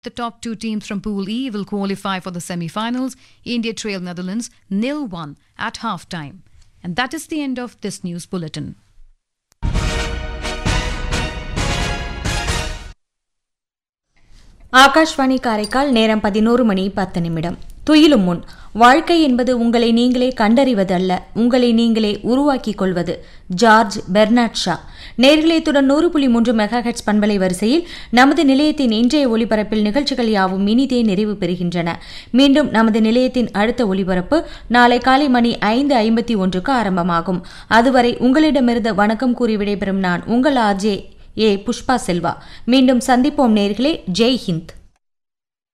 The top two teams from Pool E will qualify for the semi finals. India trailed Netherlands nil 1 at half time. And that is the end of this news bulletin. Akashvani Karaikal நேரம் பதினோரு மணி பத்து நிமிடம் துயிலும் முன் வாழ்க்கை என்பது உங்களை நீங்களே கண்டறிவதல்ல உங்களை நீங்களே உருவாக்கிக் கொள்வது ஜார்ஜ் பெர்னாட் ஷா நேர்களேத்துடன் நூறு புள்ளி மூன்று மெகாஹெட்ஸ் பண்பலை வரிசையில் நமது நிலையத்தின் இன்றைய ஒலிபரப்பில் நிகழ்ச்சிகள் யாவும் இனிதே நிறைவு பெறுகின்றன மீண்டும் நமது நிலையத்தின் அடுத்த ஒலிபரப்பு நாளை காலை மணி ஐந்து ஐம்பத்தி ஒன்றுக்கு ஆரம்பமாகும் அதுவரை உங்களிடமிருந்து வணக்கம் கூறி விடைபெறும் நான் உங்கள் ஆர்ஜே ஏ புஷ்பா செல்வா மீண்டும் சந்திப்போம் நேர்களே ஜெய் ஹிந்த்